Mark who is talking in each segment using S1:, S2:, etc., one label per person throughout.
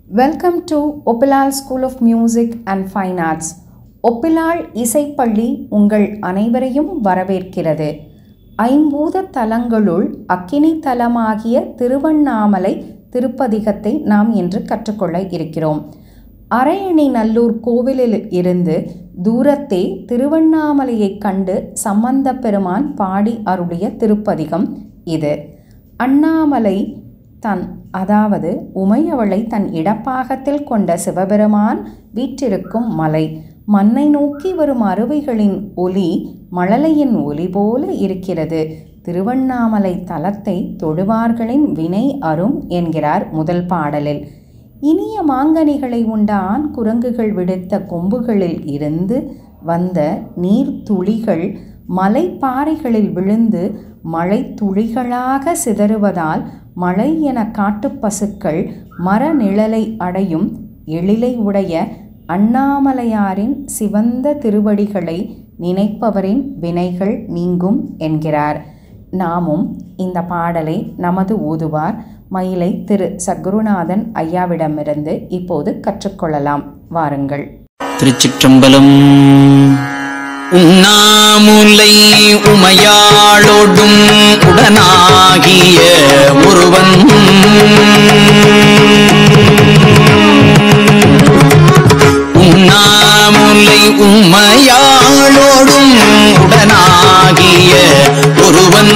S1: welcome to Oppilal school of music and fine arts Oppilal இசைப்பள்ளி உங்கள் அனைவரையும் வரவேற்கிறது ஐம்பூத தலங்களுள் அக்கினி தலமாகிய திருவண்ணாமலை திருப்பதிகத்தை நாம் இன்று கற்றுக்கொள்ள இருக்கிறோம் அரையணி நல்லூர் கோவிலில் இருந்து தூரத்தே திருவண்ணாமலையைக் கண்டு சம்பந்த பெருமான் பாடி அருளிய திருப்பதிகம் இது அண்ணாமலை தன் அதாவது உமையவளை தன் இடப்பாகத்தில் கொண்ட சிவபெருமான் வீற்றிருக்கும் மலை மண்ணை நோக்கி வரும் அருவிகளின் ஒலி மழலையின் ஒலி போல இருக்கிறது திருவண்ணாமலை தலத்தை தொழுவார்களின் வினை அரும் என்கிறார் முதல் பாடலில் இனிய மாங்கனிகளை உண்ட ஆண் குரங்குகள் விடுத்த கொம்புகளில் இருந்து வந்த நீர் துளிகள் மலைப்பாறைகளில் விழுந்து மழை துளிகளாக சிதறுவதால் மழை என காட்டுப்பசுக்கள் மர நிழலை அடையும் எழிலை உடைய அண்ணாமலையாரின் சிவந்த திருவடிகளை நினைப்பவரின் வினைகள் நீங்கும் என்கிறார் நாமும் இந்த பாடலை நமது ஊதுவார் மயிலை திரு சத்குருநாதன் ஐயாவிடமிருந்து இப்போது கற்றுக்கொள்ளலாம் வாருங்கள்
S2: திருச்சிற்றம்பலம் உண்ணாமுலை உமையாளோடும் உடனாகிய ஒருவன் உண்ணாமுலை உமையாளோடும் உடனாகிய ஒருவன்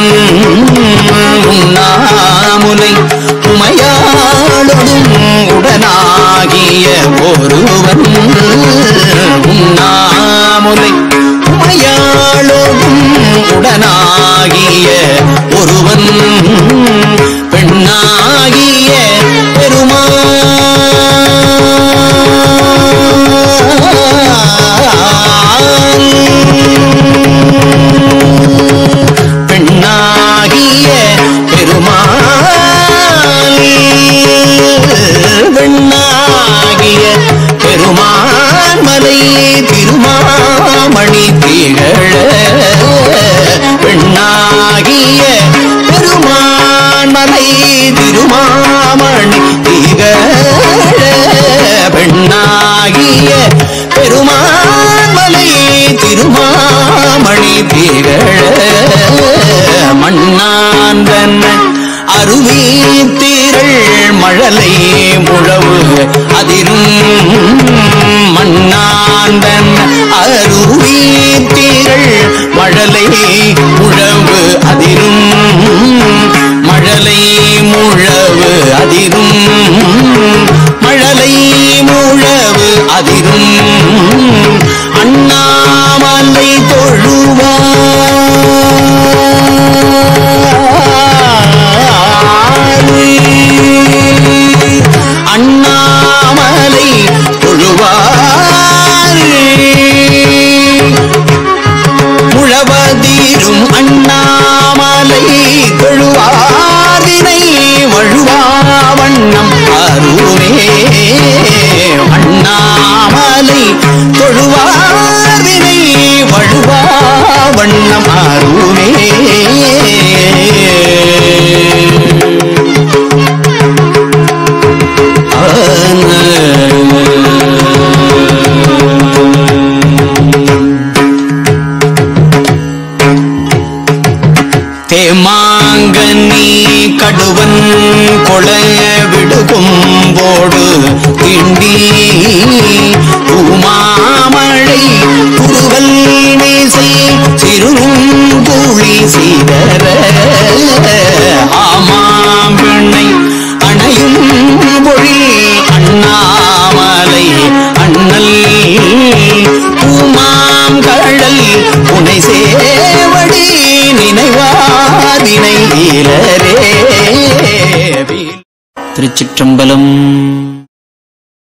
S2: உண்ணாமுலை உமையாளோடும் உடனாகிய ஒருவன் உண்ணாமுலை உமையாளோடும் உடனாகிய ஒருவன் பெண்ணாகிய பெருமாள் பெண்ணாகிய பெருமாள் வெண்ணாகிய பெருமான் மலை திருமாமணி திகழ பெண்ணாகிய பெருமான் மலை திருமாமணி திகழ பெண்ணாகிய பெருமான் மலை திருமாமணி திகழ மண்ணாந்தன் அருவி திரள் மழலை முழவு அதிரும் மண்ணாந்தன் அருவி திரள் மழலை முழவு அதிரும் மழலை முழவு அதிரும் மழலை முழவு அதிரும் அண்ணாமலை தொழுவார் அண்ணாமலை தொழுவார் முழவதீரும் அண்ணாமலை தொழுவாரினை வழுவா வண்ணம் அருவே அண்ணாமலை தொழுவாரினை வழுவா வண்ணம் அருவே தேமாங்கனி கடுவன் கொள விடுகும்போடு திண்டி பூமாமழை குருவல் மீசை சிறுங்குழி சீதர ஆமாம் பெண்ணை அணையும் மொழி அண்ணாமலை அண்ணல் பூமாம் கழல் புனை சேவடி நினைவாதினை வீரரே திருச்சிற்றம்பலம்